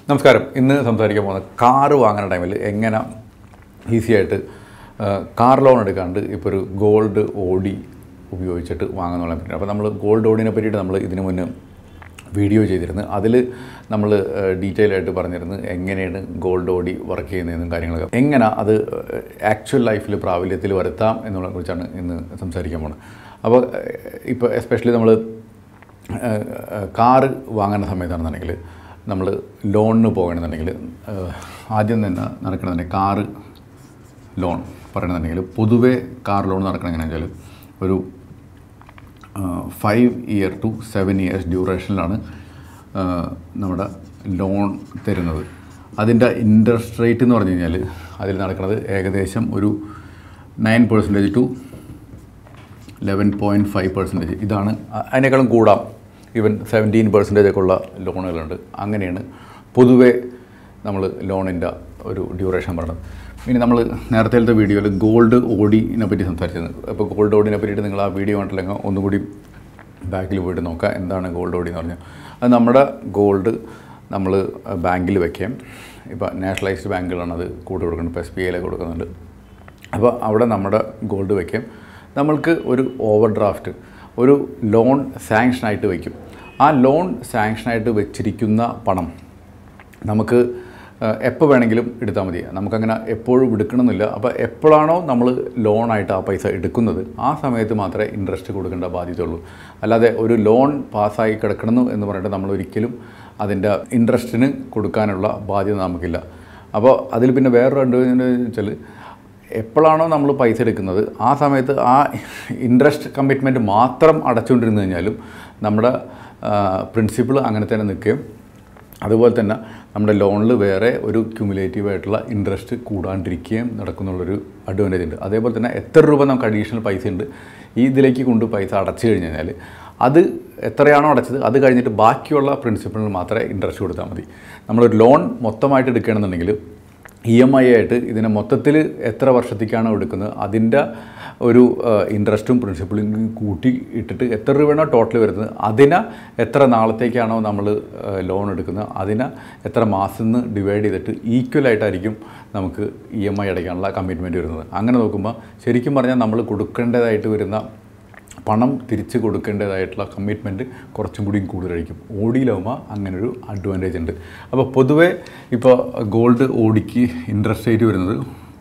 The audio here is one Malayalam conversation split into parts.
നമസ്കാരം ഇന്ന് സംസാരിക്കാൻ പോകുന്നത് കാറ് വാങ്ങുന്ന ടൈമിൽ എങ്ങനെ ഈസി ആയിട്ട് ആ, കാർ ലോൺ എടുക്കാണ്ട് ഇപ്പോൾ ഒരു ഗോൾഡ് ഓടി ഉപയോഗിച്ചിട്ട് വാങ്ങാന്നുള്ള പറ്റി അപ്പോൾ നമ്മൾ ഗോൾഡ് ഓടിനെ പറ്റിയിട്ട് നമ്മൾ ഇതിനു മുന്നേ വീഡിയോ ചെയ്തിരുന്നു അതിൽ നമ്മൾ ഡീറ്റെയിൽ ആയിട്ട് പറഞ്ഞിരുന്നു എങ്ങനെയാണ് ഗോൾഡ് ഓടി വർക്ക് ചെയ്യുന്നതെന്നും കാര്യങ്ങളൊക്കെ എങ്ങനെ അത് ആക്ച്വൽ ലൈഫിൽ പ്രാബല്യത്തിൽ വരുത്താം എന്നുള്ളതിനെ കുറിച്ചാണ് ഇന്ന് സംസാരിക്കാൻ പോകുന്നത് അപ്പോൾ ഇപ്പോൾ എസ്പെഷ്യലി നമ്മൾ കാറ് വാങ്ങുന്ന സമയത്താണെന്നുണ്ടെങ്കിൽ നമ്മൾ ലോണിന് പോകണമെന്നുണ്ടെങ്കിൽ ആദ്യം തന്നെ നടക്കണമെന്നുണ്ടെങ്കിൽ കാറ് ലോൺ പറയണമെന്നുണ്ടെങ്കിൽ പൊതുവേ കാർ ലോൺ നടക്കണം എങ്ങനെയാണെന്ന് വെച്ചാൽ ഒരു five year to seven years ഡ്യൂറേഷനിലാണ് ആ, നമ്മുടെ ലോൺ തരുന്നത് അതിൻ്റെ ഇൻട്രസ്റ്റ് റേറ്റ് എന്ന് പറഞ്ഞു കഴിഞ്ഞാൽ അതിൽ നടക്കുന്നത് ഏകദേശം ഒരു nine percentage to eleven point five percentage ഇതാണ് അ- അതിനേക്കാളും കൂടാം ഈവൻ സെവൻറ്റീൻ പെർസെൻറ്റേജ് ഒക്കെ ഉള്ള ലോണുകളുണ്ട് അങ്ങനെയാണ് പൊതുവേ നമ്മൾ ലോണിൻ്റെ ഒരു ഡ്യൂറേഷൻ പറയുന്നത് ഇനി നമ്മൾ നേരത്തെ വീഡിയോയിൽ ഗോൾഡ് ഓടിനെ പറ്റി സംസാരിച്ചത് അപ്പോൾ ഗോൾഡ് ഓടിനെ പറ്റിയിട്ട് നിങ്ങൾ ആ വീഡിയോ കണ്ടില്ലെങ്കിൽ ഒന്നുകൂടി ബാക്കിൽ പോയിട്ട് നോക്കുക എന്താണ് ഗോൾഡ് ഓടി എന്ന് പറഞ്ഞാൽ അത് നമ്മുടെ ഗോൾഡ് നമ്മൾ ബാങ്കിൽ വെക്കാം ഇപ്പോൾ നാഷണലൈസ്ഡ് ബാങ്കുകളാണ് അത് കൂടുതൽ കൊടുക്കുന്നത് ഇപ്പോൾ എസ് ബി ഐയിലൊക്കെ കൊടുക്കുന്നുണ്ട് അപ്പോൾ അവിടെ നമ്മുടെ ഗോൾഡ് വയ്ക്കും നമ്മൾക്ക് ഒരു ഓവർ ഡ്രാഫ്റ്റ് ഒരു ലോൺ സാങ്ഷനായിട്ട് വയ്ക്കും ആ ലോൺ സാങ്ഷനായിട്ട് വെച്ചിരിക്കുന്ന പണം നമുക്ക് എപ്പോൾ വേണമെങ്കിലും എടുത്താൽ മതി നമുക്കങ്ങനെ എപ്പോഴും എടുക്കണമെന്നില്ല അപ്പോൾ എപ്പോഴാണോ നമ്മൾ ലോണായിട്ട് ആ പൈസ എടുക്കുന്നത് ആ സമയത്ത് മാത്രമേ ഇൻട്രസ്റ്റ് കൊടുക്കേണ്ട ബാധ്യതയുള്ളൂ അല്ലാതെ ഒരു ലോൺ പാസ്സായി കിടക്കണം എന്ന് പറഞ്ഞിട്ട് നമ്മൾ ഒരിക്കലും അതിൻ്റെ ഇൻട്രസ്റ്റിന് കൊടുക്കാനുള്ള ബാധ്യത നമുക്കില്ല അപ്പോൾ അതിൽ പിന്നെ വേറൊരു രണ്ട് വെച്ചാൽ എപ്പോഴാണോ നമ്മൾ പൈസ എടുക്കുന്നത് ആ സമയത്ത് ആ ഇൻട്രസ്റ്റ് കമ്മിറ്റ്മെൻറ്റ് മാത്രം അടച്ചുകൊണ്ടിരുന്നു കഴിഞ്ഞാലും നമ്മുടെ പ്രിൻസിപ്പിൾ അങ്ങനെ തന്നെ നിൽക്കുകയും അതുപോലെ തന്നെ നമ്മുടെ ലോണിൽ വേറെ ഒരു ക്യുമുലേറ്റീവ് ആയിട്ടുള്ള ഇൻട്രസ്റ്റ് കൂടാണ്ടിരിക്കുകയും നടക്കുന്നുള്ളൊരു അഡ്വാൻറ്റേജ് ഉണ്ട് അതേപോലെ തന്നെ എത്ര രൂപ നമുക്ക് അഡീഷണൽ പൈസ ഉണ്ട് ഈ ഇതിലേക്ക് കൊണ്ട് പൈസ അടച്ചു കഴിഞ്ഞ് കഴിഞ്ഞാൽ അത് എത്രയാണോ അടച്ചത് അത് കഴിഞ്ഞിട്ട് ബാക്കിയുള്ള പ്രിൻസിപ്പിളിന് മാത്രമേ ഇൻട്രസ്റ്റ് കൊടുത്താൽ മതി നമ്മളൊരു ലോൺ മൊത്തമായിട്ട് എടുക്കുകയാണെന്നുണ്ടെങ്കിൽ ഇ എം ഐ ആയിട്ട് ഇതിനെ മൊത്തത്തിൽ എത്ര വർഷത്തേക്കാണോ എടുക്കുന്നത് അതിൻ്റെ ഒരു ഇൻട്രസ്റ്റും പ്രിൻസിപ്പളും കൂട്ടി ഇട്ടിട്ട് എത്ര രൂപയാണോ ടോട്ടൽ വരുന്നത് അതിനെ എത്ര നാളത്തേക്കാണോ നമ്മൾ ലോൺ എടുക്കുന്നത് അതിനെ എത്ര മാസം നിന്ന് ഡിവൈഡ് ചെയ്തിട്ട് ഈക്വൽ ആയിട്ടായിരിക്കും നമുക്ക് ഇ എം ഐ അടയ്ക്കാനുള്ള കമ്മിറ്റ്മെൻറ്റ് വരുന്നത് അങ്ങനെ നോക്കുമ്പോൾ ശരിക്കും പറഞ്ഞാൽ നമ്മൾ കൊടുക്കേണ്ടതായിട്ട് വരുന്ന പണം തിരിച്ച് കൊടുക്കേണ്ടതായിട്ടുള്ള കമ്മിറ്റ്മെൻറ്റ് കുറച്ചും കൂടിയും കൂടുതലായിരിക്കും ഓടിയിലാവുമ്പോൾ അങ്ങനെ ഒരു അഡ്വാൻറ്റേജ് ഉണ്ട് അപ്പോൾ പൊതുവേ ഇപ്പോൾ ഗോൾഡ് ഓടിക്ക് ഇൻട്രസ്റ്റ് റേറ്റ് വരുന്നത്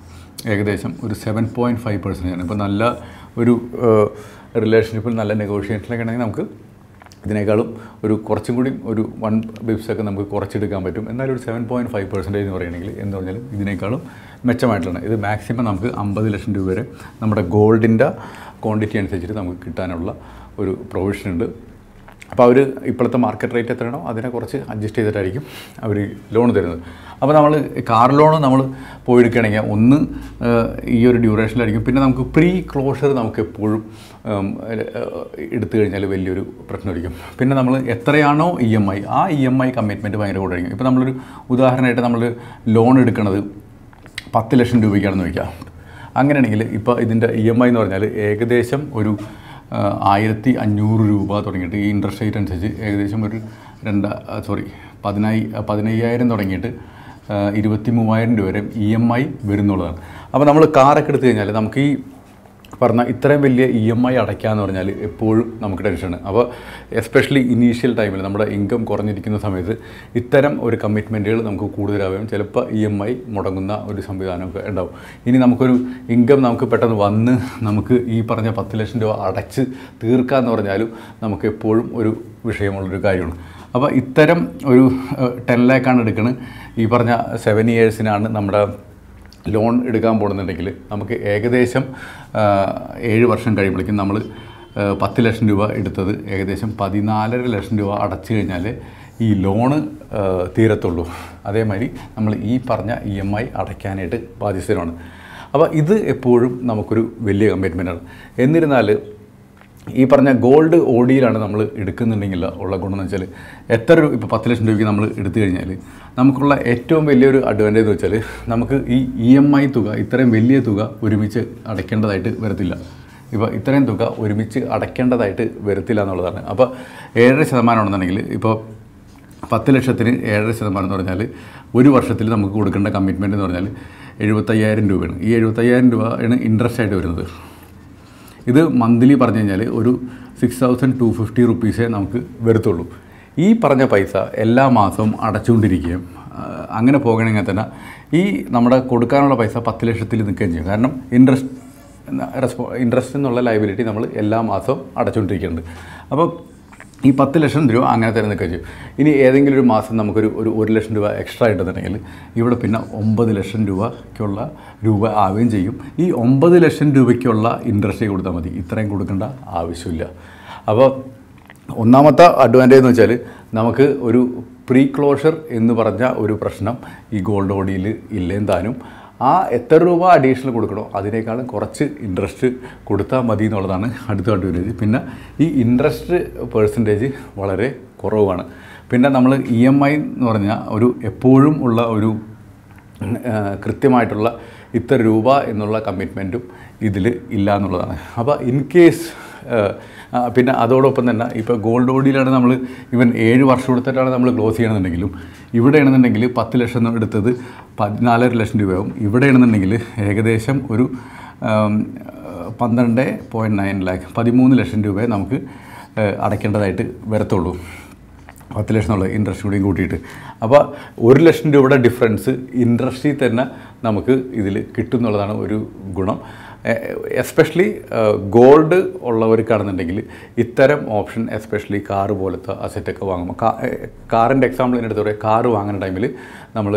ഏകദേശം ഒരു സെവൻ പോയിൻറ്റ് ഫൈവ് പെർസെൻറ്റേജ് ആണ് ഇപ്പോൾ നല്ല ഒരു റിലേഷൻഷിപ്പിൽ നല്ല നെഗോഷിയേഷനൊക്കെ ഉണ്ടെങ്കിൽ നമുക്ക് ഇതിനേക്കാളും ഒരു കുറച്ചും കൂടി ഒരു വൺ ബിപ്സൊക്കെ നമുക്ക് കുറച്ചെടുക്കാൻ പറ്റും എന്നാലും ഒരു സെവൻ പോയിൻറ്റ് ഫൈവ് പെർസെൻറ്റേജ് എന്ന് പറയുകയാണെങ്കിൽ എന്ന് പറഞ്ഞാലും ഇതിനേക്കാളും മെച്ചമായിട്ടുള്ള ഇത് മാക്സിമം നമുക്ക് അമ്പത് ലക്ഷം രൂപ വരെ നമ്മുടെ ഗോൾഡിൻ്റെ ക്വാണ്ടിറ്റി അനുസരിച്ചിട്ട് നമുക്ക് കിട്ടാനുള്ള ഒരു പ്രൊവിഷൻ ഉണ്ട് അപ്പോൾ അവർ ഇപ്പോഴത്തെ മാർക്കറ്റ് റേറ്റ് എത്രയാണോ അതിനെ കുറച്ച് അഡ്ജസ്റ്റ് ചെയ്തിട്ടായിരിക്കും അവർ ലോൺ തരുന്നത് അപ്പോൾ നമ്മൾ കാർ ലോൺ നമ്മൾ പോയി എടുക്കുകയാണെങ്കിൽ ഒന്ന് ഏഹ്, ഈ ഒരു ഡ്യൂറേഷനിലായിരിക്കും പിന്നെ നമുക്ക് പ്രീ ക്ലോഷർ നമുക്ക് എപ്പോഴും ഉം, ഏഹ്, എടുത്തു കഴിഞ്ഞാൽ വലിയൊരു പ്രശ്നമായിരിക്കും പിന്നെ നമ്മൾ എത്രയാണോ ഇ എം ഐ ആ ഇ എം ഐ കമ്മിറ്റ്മെൻറ്റ് ഭയങ്കര കൂടുതലായിരിക്കും ഇപ്പോൾ നമ്മളൊരു ഉദാഹരണമായിട്ട് നമ്മൾ ലോൺ എടുക്കുന്നത് പത്ത് ലക്ഷം രൂപയ്ക്കാണെന്ന് വയ്ക്കാം അങ്ങനെയാണെങ്കിൽ ഇപ്പോൾ ഇതിൻ്റെ ഇ എം ഐ എന്ന് പറഞ്ഞാൽ ഏകദേശം ഒരു ആ, ആയിരത്തി അഞ്ഞൂറ് രൂപ തുടങ്ങിയിട്ട് ഈ ഇൻട്രസ്റ്റ് റേറ്റ് അനുസരിച്ച് ഏകദേശം ഒരു രണ്ട് സോറി പതിനായി പതിനയ്യായിരം തുടങ്ങിയിട്ട് ആ, ഇരുപത്തി മൂവായിരം രൂപ വരെ ഇ എം ഐ വരുന്നുള്ളതാണ് അപ്പോൾ നമ്മൾ കാറൊക്കെ എടുത്തു കഴിഞ്ഞാൽ നമുക്ക് ഈ പറഞ്ഞ ഇത്രയും വലിയ ഇ എം ഐ അടയ്ക്കാന്ന് പറഞ്ഞാൽ എപ്പോഴും നമുക്ക് ടെൻഷനാണ് അപ്പോൾ എസ്പെഷ്യലി ഇനീഷ്യൽ ടൈമിൽ നമ്മുടെ ഇൻകം കുറഞ്ഞിരിക്കുന്ന സമയത്ത് ഇത്തരം ഒരു കമ്മിറ്റ്മെൻറ്റുകൾ നമുക്ക് കൂടുതലാവുകയും ചിലപ്പോൾ ഇ എം ഐ മുടങ്ങുന്ന ഒരു സംവിധാനമൊക്കെ ഉണ്ടാവും ഇനി നമുക്കൊരു ഇൻകം നമുക്ക് പെട്ടെന്ന് വന്ന് നമുക്ക് ഈ പറഞ്ഞ പത്ത് ലക്ഷം രൂപ അടച്ച് തീർക്കാന്ന് പറഞ്ഞാലും നമുക്ക് എപ്പോഴും ഒരു വിഷയമുള്ളൊരു കാര്യമാണ് അപ്പോൾ ഇത്തരം ഒരു ടെൻ ലാക്കാണ് എടുക്കുന്നത് ഈ പറഞ്ഞ സെവൻ ഇയേഴ്സിനാണ് നമ്മുടെ ലോൺ എടുക്കാൻ പോകുന്നുണ്ടെങ്കിൽ നമുക്ക് ഏകദേശം ആ, ഏഴ് വർഷം കഴിയുമ്പോഴേക്കും നമ്മൾ ആ, പത്ത് ലക്ഷം രൂപ എടുത്തത് ഏകദേശം പതിനാലര ലക്ഷം രൂപ അടച്ചു കഴിഞ്ഞാൽ ഈ ലോണ് ആ, തീരത്തുള്ളൂ അതേമാതിരി നമ്മൾ ഈ പറഞ്ഞ ഇ എം ഐ അടയ്ക്കാനായിട്ട് ബാധ്യസ്ഥരാണ് അപ്പോൾ ഇത് എപ്പോഴും നമുക്കൊരു വലിയ കമ്മിറ്റ്മെൻറ്റാണ് എന്നിരുന്നാൽ ഈ പറഞ്ഞ ഗോൾഡ് ഓഡിയിലാണ് നമ്മൾ എടുക്കുന്നുണ്ടെങ്കിൽ ഉള്ള ഗുണം എന്ന് വെച്ചാൽ എത്ര രൂപ ഇപ്പോൾ പത്ത് ലക്ഷം രൂപയ്ക്ക് നമ്മൾ എടുത്തു കഴിഞ്ഞാൽ നമുക്കുള്ള ഏറ്റവും വലിയൊരു അഡ്വാൻറ്റേജ് എന്ന് വെച്ചാൽ നമുക്ക് ഈ ഇ എം ഐ തുക ഇത്രയും വലിയ തുക ഒരുമിച്ച് അടയ്ക്കേണ്ടതായിട്ട് വരത്തില്ല ഇപ്പോൾ ഇത്രയും തുക ഒരുമിച്ച് അടയ്ക്കേണ്ടതായിട്ട് വരത്തില്ല എന്നുള്ളതാണ് അപ്പോൾ ഏഴര ശതമാനമാണെന്നുണ്ടെങ്കിൽ ഇപ്പോൾ പത്ത് ലക്ഷത്തിന് ഏഴര ശതമാനം എന്ന് പറഞ്ഞാൽ ഒരു വർഷത്തിൽ നമുക്ക് കൊടുക്കേണ്ട കമ്മിറ്റ്മെൻറ്റ് എന്ന് പറഞ്ഞാൽ എഴുപത്തയ്യായിരം രൂപയാണ് ഈ എഴുപത്തയ്യായിരം രൂപയാണ് ഇൻട്രസ്റ്റ് ആയിട്ട് വരുന്നത് ഇത് മന്ത്ലി പറഞ്ഞു കഴിഞ്ഞാൽ ഒരു സിക്സ് തൗസൻഡ് ടു ഫിഫ്റ്റി റുപ്പീസേ നമുക്ക് വരത്തുള്ളൂ ഈ പറഞ്ഞ പൈസ എല്ലാ മാസവും അടച്ചുകൊണ്ടിരിക്കുകയും ആ, അങ്ങനെ പോകണമെങ്കിൽ തന്നെ ഈ നമ്മുടെ കൊടുക്കാനുള്ള പൈസ പത്ത് ലക്ഷത്തിൽ നിൽക്കുകയും ചെയ്യും കാരണം ഇൻട്രസ്റ്റ് റെസ്പോ ഇൻട്രസ്റ്റ് എന്നുള്ള ലൈബിലിറ്റി നമ്മൾ എല്ലാ മാസവും അടച്ചുകൊണ്ടിരിക്കുന്നുണ്ട് അപ്പോൾ ഈ പത്ത് ലക്ഷം രൂപ അങ്ങനെ തന്നെ നിൽക്കുകയും ചെയ്യും ഇനി ഏതെങ്കിലും ഒരു മാസം നമുക്കൊരു ഒരു ഒരു ലക്ഷം രൂപ എക്സ്ട്രാ ഇട്ടുന്നുണ്ടെങ്കിൽ ഇവിടെ പിന്നെ ഒമ്പത് ലക്ഷം രൂപയ്ക്കുള്ള രൂപ ആവുകയും ചെയ്യും ഈ ഒമ്പത് ലക്ഷം രൂപയ്ക്കുള്ള ഇൻട്രസ്റ്റ് കൊടുത്താൽ മതി ഇത്രയും കൊടുക്കേണ്ട ആവശ്യമില്ല അപ്പോൾ ഒന്നാമത്തെ അഡ്വാൻറ്റേജ് എന്ന് വെച്ചാൽ നമുക്ക് ഒരു പ്രീ ക്ലോഷർ എന്ന് പറഞ്ഞ ഒരു പ്രശ്നം ഈ ഗോൾഡ് ഓഡിയിൽ ഇല്ലേം താനും ആ എത്ര രൂപ അഡീഷണൽ കൊടുക്കണോ അതിനേക്കാളും കുറച്ച് ഇൻട്രസ്റ്റ് കൊടുത്താൽ മതി എന്നുള്ളതാണ് അടുത്ത അഡ്വാൻറ്റേജ് പിന്നെ ഈ ഇൻട്രസ്റ്റ് പേഴ്സൻറ്റേജ് വളരെ കുറവാണ് പിന്നെ നമ്മൾ ഇ എം ഐ എന്ന് പറഞ്ഞാൽ ഒരു എപ്പോഴും ഉള്ള ഒരു ആ, കൃത്യമായിട്ടുള്ള ഇത്ര രൂപ എന്നുള്ള കമ്മിറ്റ്മെൻറ്റും ഇതിൽ ഇല്ല എന്നുള്ളതാണ് അപ്പോൾ ഇൻ കേസ് പിന്നെ അതോടൊപ്പം തന്നെ ഇപ്പോൾ ഗോൾഡ് ഓഡിയിലാണ് നമ്മൾ ഇവൻ ഏഴ് വർഷം എടുത്തിട്ടാണ് നമ്മൾ ക്ലോസ് ചെയ്യണമെന്നുണ്ടെങ്കിലും ഇവിടെയാണെന്നുണ്ടെങ്കിൽ പത്ത് ലക്ഷം എടുത്തത് പതിനാലര ലക്ഷം രൂപയാവും ഇവിടെയാണെന്നുണ്ടെങ്കിൽ ഏകദേശം ഒരു ആം, പന്ത്രണ്ട് പോയിൻറ്റ് നയൻ ലാക്ക് പതിമൂന്ന് ലക്ഷം രൂപയെ നമുക്ക് ആ, അടയ്ക്കേണ്ടതായിട്ട് വരത്തുള്ളൂ പത്ത് ലക്ഷം എന്നുള്ള ഇൻട്രസ്റ്റ് കൂടിയും കൂട്ടിയിട്ട് അപ്പോൾ ഒരു ലക്ഷം രൂപയുടെ ഡിഫറൻസ് ഇൻട്രസ്റ്റിൽ തന്നെ നമുക്ക് ഇതിൽ കിട്ടും എന്നുള്ളതാണ് ഒരു ഗുണം എസ്പെഷ്യലി ഗോൾഡ് ഉള്ളവർക്കാണെന്നുണ്ടെങ്കിൽ ഇത്തരം ഓപ്ഷൻ എസ്പെഷ്യലി കാറ് പോലത്തെ അസറ്റൊക്കെ വാങ്ങുമ്പോൾ കാ കാറിൻ്റെ എക്സാമ്പിൾ എടുത്ത് പറയാം കാറ് വാങ്ങുന്ന ടൈമിൽ നമ്മൾ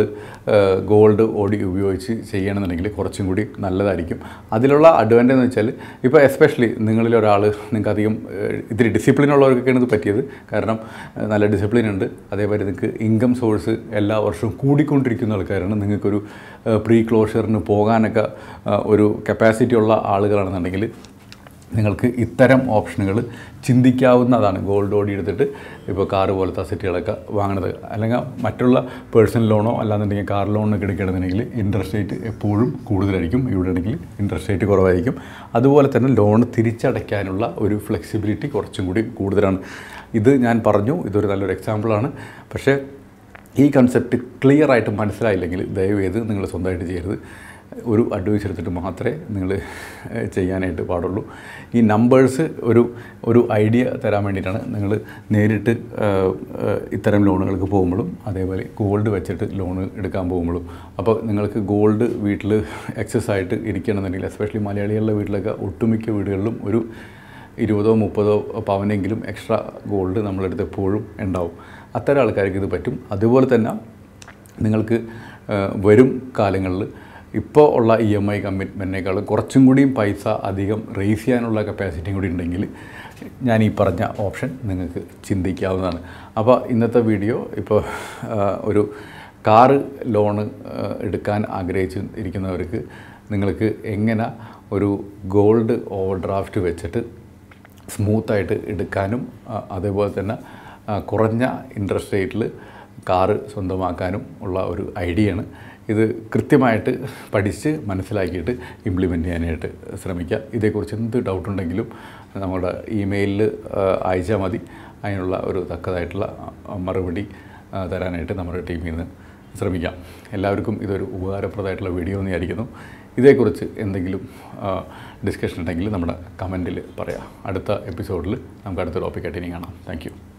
ഗോൾഡ് ഓടി ഉപയോഗിച്ച് ചെയ്യണമെന്നുണ്ടെങ്കിൽ കുറച്ചും കൂടി നല്ലതായിരിക്കും അതിലുള്ള അഡ്വാൻറ്റേജ് എന്ന് വെച്ചാൽ ഇപ്പോൾ എസ്പെഷ്യലി നിങ്ങളിൽ ഒരാൾ നിങ്ങൾക്ക് അധികം ഏഹ്, ഇത്തിരി ഡിസിപ്ലിൻ ഉള്ളവർക്കൊക്കെയാണ് ഇത് പറ്റിയത് കാരണം ഏഹ്, നല്ല ഡിസിപ്ലിൻ ഉണ്ട് അതേപോലെ നിങ്ങൾക്ക് ഇൻകം സോഴ്സ് എല്ലാ വർഷവും കൂടിക്കൊണ്ടിരിക്കുന്ന ആൾക്കാരാണ് നിങ്ങൾക്കൊരു പ്രീ ക്ലോഷറിന് പോകാനൊക്കെ ഏഹ്, ഒരു കപ്പാസിറ്റി ഉള്ള ആളുകളാണെന്നുണ്ടെങ്കിൽ നിങ്ങൾക്ക് ഇത്തരം ഓപ്ഷനുകൾ ചിന്തിക്കാവുന്നതാണ് ഗോൾഡ് ഓടി എടുത്തിട്ട് ഇപ്പോൾ കാറ് പോലത്തെ അസറ്റുകളൊക്കെ വാങ്ങുന്നത് അല്ലെങ്കിൽ മറ്റുള്ള പേഴ്സണൽ ലോണോ അല്ലാന്നുണ്ടെങ്കിൽ കാർ ലോണൊക്കെ എടുക്കുകയാണെന്നുണ്ടെങ്കിൽ ഇൻട്രസ്റ്റ് റേറ്റ് എപ്പോഴും കൂടുതലായിരിക്കും ഇവിടെ ആണെങ്കിൽ ഇൻട്രസ്റ്റ് റേറ്റ് കുറവായിരിക്കും അതുപോലെ തന്നെ ലോൺ തിരിച്ചടയ്ക്കാനുള്ള ഒരു ഫ്ലെക്സിബിലിറ്റി കുറച്ചും കൂടി കൂടുതലാണ് ഇത് ഞാൻ പറഞ്ഞു ഇതൊരു നല്ലൊരു എക്സാമ്പിളാണ് പക്ഷേ ഈ കൺസെപ്റ്റ് ക്ലിയർ ആയിട്ട് മനസ്സിലായില്ലെങ്കിൽ ദയവേത് നിങ്ങൾ സ്വന്തമായിട്ട് ചെയ്യരുത് ഒരു അഡ്വൈസ് എടുത്തിട്ട് മാത്രമേ നിങ്ങൾ ചെയ്യാനായിട്ട് പാടുള്ളൂ ഈ നമ്പേഴ്സ് ഒരു ഒരു ഐഡിയ തരാൻ വേണ്ടിയിട്ടാണ് നിങ്ങൾ നേരിട്ട് ഏഹ്, ഏഹ്, ഇത്തരം ലോണുകൾക്ക് പോകുമ്പോഴും അതേപോലെ ഗോൾഡ് വെച്ചിട്ട് ലോൺ എടുക്കാൻ പോകുമ്പോഴും അപ്പോൾ നിങ്ങൾക്ക് ഗോൾഡ് വീട്ടിൽ എക്സസ് ആയിട്ട് ഇരിക്കണമെന്നുണ്ടെങ്കിൽ എസ്പെഷ്യലി മലയാളികളുടെ വീട്ടിലൊക്കെ ഒട്ടുമിക്ക വീടുകളിലും ഒരു ഇരുപതോ മുപ്പതോ പവനെങ്കിലും എക്സ്ട്രാ ഗോൾഡ് നമ്മളെടുത്ത് എപ്പോഴും ഉണ്ടാവും അത്തരം ആൾക്കാർക്ക് ഇത് പറ്റും അതുപോലെ തന്നെ നിങ്ങൾക്ക് ആ, വരും കാലങ്ങളിൽ ഇപ്പോൾ ഉള്ള ഇ എം ഐ കമ്മിറ്റ്മെൻറ്റിനേക്കാളും കുറച്ചും കൂടിയും പൈസ അധികം റേസ് ചെയ്യാനുള്ള കപ്പാസിറ്റിയും കൂടി ഉണ്ടെങ്കിൽ ഞാൻ ഈ പറഞ്ഞ ഓപ്ഷൻ നിങ്ങൾക്ക് ചിന്തിക്കാവുന്നതാണ് അപ്പോൾ ഇന്നത്തെ വീഡിയോ ഇപ്പോൾ ആ, ഒരു കാറ് ലോണ് ആ, എടുക്കാൻ ആഗ്രഹിച്ച് ഇരിക്കുന്നവർക്ക് നിങ്ങൾക്ക് എങ്ങനെ ഒരു ഗോൾഡ് ഓവർ ഡ്രാഫ്റ്റ് വെച്ചിട്ട് സ്മൂത്തായിട്ട് എടുക്കാനും ആ, അതേപോലെ തന്നെ ആ, കുറഞ്ഞ ഇൻട്രസ്റ്റ് റേറ്റിൽ കാറ് സ്വന്തമാക്കാനും ഉള്ള ഒരു ഐഡിയയാണ് ഇത് കൃത്യമായിട്ട് പഠിച്ച് മനസ്സിലാക്കിയിട്ട് ഇംപ്ലിമെൻറ്റ് ചെയ്യാനായിട്ട് ശ്രമിക്കുക ഇതേക്കുറിച്ച് എന്ത് ഡൗട്ട് ഉണ്ടെങ്കിലും നമ്മുടെ ഇമെയിലിൽ അയച്ചാൽ മതി അതിനുള്ള ഒരു തക്കതായിട്ടുള്ള ആ, മറുപടി ആ, തരാനായിട്ട് നമ്മുടെ ടീമിൽ നിന്ന് ശ്രമിക്കാം എല്ലാവർക്കും ഇതൊരു ഉപകാരപ്രദമായിട്ടുള്ള വീഡിയോ എന്ന് വിചാരിക്കുന്നു ഇതേക്കുറിച്ച് എന്തെങ്കിലും ഡിസ്കഷൻ ഉണ്ടെങ്കിൽ നമ്മുടെ കമൻറ്റിൽ പറയാം അടുത്ത എപ്പിസോഡിൽ നമുക്ക് അടുത്ത ടോപ്പിക്കായിട്ട് ഇനി കാണാം താങ്ക്